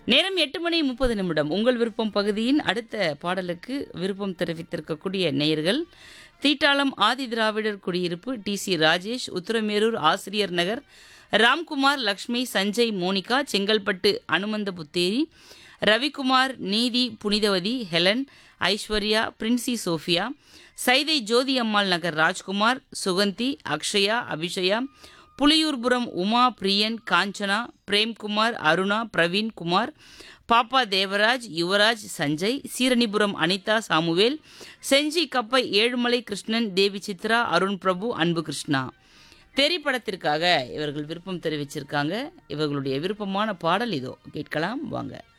நேரம் எட்டு மணி முப்பது நிமிடம் உங்கள் விருப்பம் பகுதியின் அடுத்த பாடலுக்கு விருப்பம் தெரிவித்திருக்கக்கூடிய நேயர்கள் தீட்டாளம் ஆதி திராவிடர் குடியிருப்பு D C Rajesh Uthiramerur Asiriyar Nagar Ramkumar Lakshmi Sanjay Monica Chengalpattu Anumantha Putheri Ravikumar Neethi Punithavathi Helen Aishwarya Princy Sophia Saidai Jothi Ammal Nagar Rajkumar Suganthi Akshaya Abishaya Puliyurpuram Uma Priyan Kanchana Premkumar Aruna Praveen Kumar Pappa Devaraj Yuvaraj Sanjay Seeranipuram Anitha Samuel Gingee Kappai Ezhumalai Krishnan தேவி சித்ரா அருண் பிரபு அன்பு கிருஷ்ணா தெரி படத்திற்காக இவர்கள் விருப்பம் தெரிவிச்சிருக்காங்க இவர்களுடைய விருப்பமான பாடல் இதோ கேட்கலாம் வாங்க